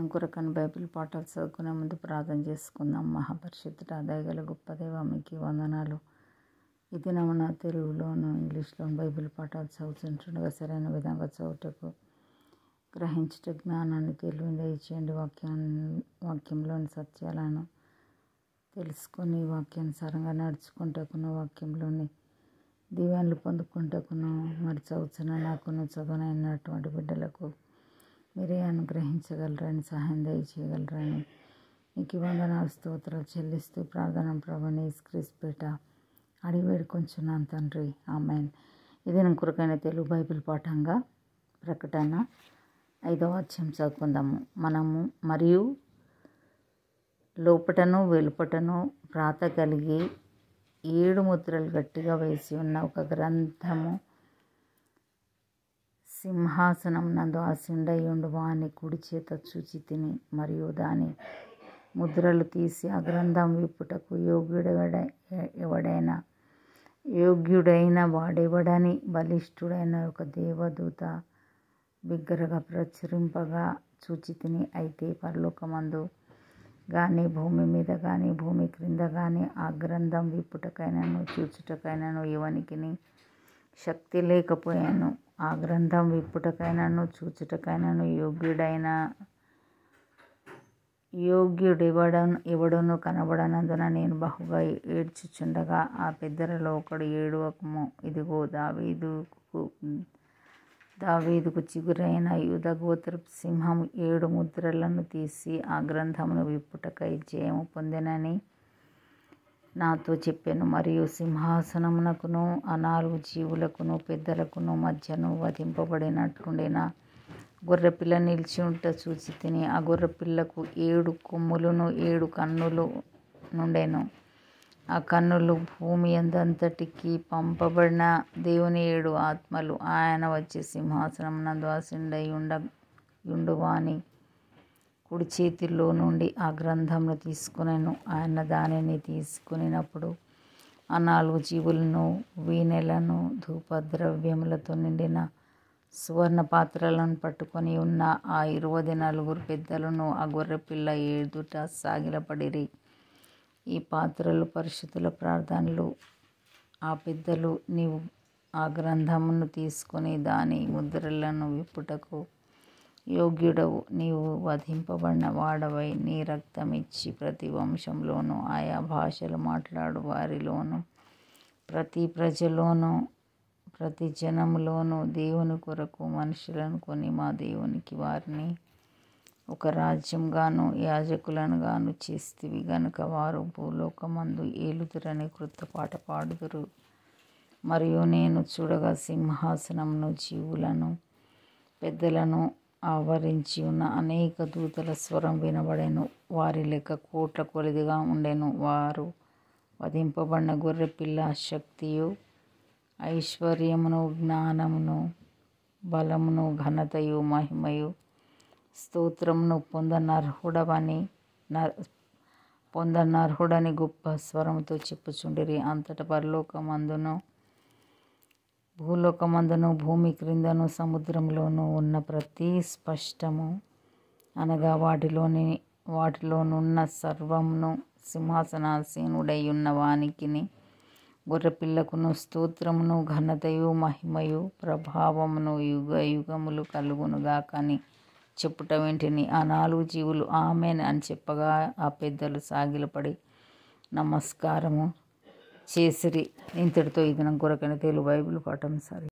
కొరకని Bible పాఠాలు చదువుకునే ముందు ప్రార్థన చేసుకుందాం మహాపరిశుద్ధుడ దయగల గొప్ప దేవ మీకు వందనాలు ఈ దినమున తెలుగులోను ఇంగ్లీష్లోను బైబిల్ పాఠాలు చదువుతుంటుండగా సరైన విధంగా చదువుటకు గ్రహించుట జ్ఞానాన్ని తెలివిని దయచేయండి వాక్యాన్ని వాక్యంలోని సత్యాలను తెలుసుకొని వాక్యానుసారంగా నడుచుకుంటకును వాక్యంలోని దీవెనలు పొందుకుంటకును మరి చదువుతున్న నాకును చదువునైనటువంటి బిడ్డలకు మీరే అనుగ్రహించగలరని సహాయం దయచేయగలరని మీకు వందనాలు స్తోత్రాలు చెల్లిస్తూ ప్రార్థన ప్రభని క్రిస్పేట అడిగి వేడుకొంచున్నాను తండ్రి ఆమెన్ ఇది నేను కొరకైన తెలుగు బైబిల్ పాఠంగా ప్రకటన ఐదవ అధ్యాయం చదువుకుందాము మనము మరియు లోపటను వెలుపటను ప్రాత కలిగి ఏడు ముద్రలు గట్టిగా వేసి ఉన్న ఒక గ్రంథము సింహాసనం నందు ఆసిండయుండు వాని కుడి చేత చూచి తిని మరియు దాని ముద్రలు తీసి ఆ గ్రంథం విప్పుటకు యోగ్యుడెవడ ఎవడైనా యోగ్యుడైన వాడెవడని బలిష్ఠుడైన ఒక దేవదూత బిగ్గరగా ప్రచురింపగా చూచి తిని అయితే పరలోకమందు కానీ భూమి మీద కానీ భూమి క్రింద కానీ ఆ గ్రంథం విప్పుటకైనాను చూచుటకైనాను ఎవనికిని శక్తి లేకపోయాను ఆ గ్రంథం విప్పుటకైనాను చూచుటకైనాను యోగ్యుడైన యోగ్యుడెవడను ఎవడను కనబడనందున నేను బహుగా ఏడ్చుచుండగా ఆ పెద్దలలో ఒకడు ఏడువకము ఇదిగో దావీదుకు దావీదుకు చిగురైన యూద గోత్రపు సింహం ఏడు ముద్రలను తీసి ఆ గ్రంథమును విప్పుటకై జయము పొందెనని నాతో చెప్పాను మరియు సింహాసనమునకును ఆ నాలుగు జీవులకును పెద్దలకును మధ్యను వధింపబడినట్లుండిన గొర్రెపిల్ల నిలిచి ఉంట చూసి తిని ఆ గొర్రెపిల్లకు ఏడు కొమ్ములను ఏడు కన్నులు నుండెను ఆ కన్నులు భూమి అందంతటికి పంపబడిన దేవుని ఏడు ఆత్మలు ఆయన వచ్చి సింహాసనం నందు ఆసిండై ఉండ యుండువాని కుడి చేతిలో నుండి ఆ గ్రంథంను తీసుకునేను ఆయన దానిని తీసుకునినప్పుడు ఆ నాలుగు జీవులను వీణెలను ధూపద్రవ్యములతో నిండిన సువర్ణ పాత్రలను పట్టుకొని ఉన్న ఆ ఇరవై నలుగురు పెద్దలను ఆ గొర్రెపిల్ల ఎదుట సాగిలపడిరి ఈ పాత్రలు పరిశుద్ధుల ప్రార్థనలు ఆ పెద్దలు నీవు ఆ గ్రంథమును తీసుకొని దాని ముద్రలను విప్పుటకు యోగ్యుడవు నీవు వధింపబడిన వాడవై నీ రక్తం ఇచ్చి ప్రతి వంశంలోనూ ఆయా భాషలు మాట్లాడు వారిలోనూ ప్రతి ప్రజలోనూ ప్రతి జనములోనూ దేవుని కొరకు మనుషులను కొని మా దేవునికి వారిని ఒక రాజ్యంగాను యాజకులను గాను చేస్తివి గనుక వారు భూలోకమందు ఏలుదురని కృత పాట పాడుదురు మరియు నేను చూడగా సింహాసనమును జీవులను పెద్దలను ఆవరించి ఉన్న అనేక దూతల స్వరం వినబడెను వారి లెక్క కోట్ల కొలిదిగా ఉండెను వారు వధింపబడిన గొర్రెపిల్ల శక్తియు ఐశ్వర్యమును జ్ఞానమును బలమును ఘనతయు మహిమయు స్తోత్రమును పొందనర్హుడవని పొందనర్హుడని గొప్ప స్వరంతో చెప్పుచుండిరి అంతట పరలోకమందును భూలోకమందును భూమి క్రిందను సముద్రంలోనూ ఉన్న ప్రతి స్పష్టము అనగా వాటిలోని వాటిలోనున్న సర్వమును సింహాసనాసీనుడై ఉన్న వానికిని గొర్రెపిల్లకును స్తోత్రమును ఘనతయు మహిమయు ప్రభావమును యుగ యుగములు కలుగునుగా కానీ చెప్పుట వెంటిని ఆ నాలుగు జీవులు ఆమెన్ అని చెప్పగా ఆ పెద్దలు సాగిలపడి నమస్కారము చేసిరి ఇంతటితో ఇది నా కొరకైన తెలుగు బైబిల్ పాఠం సరే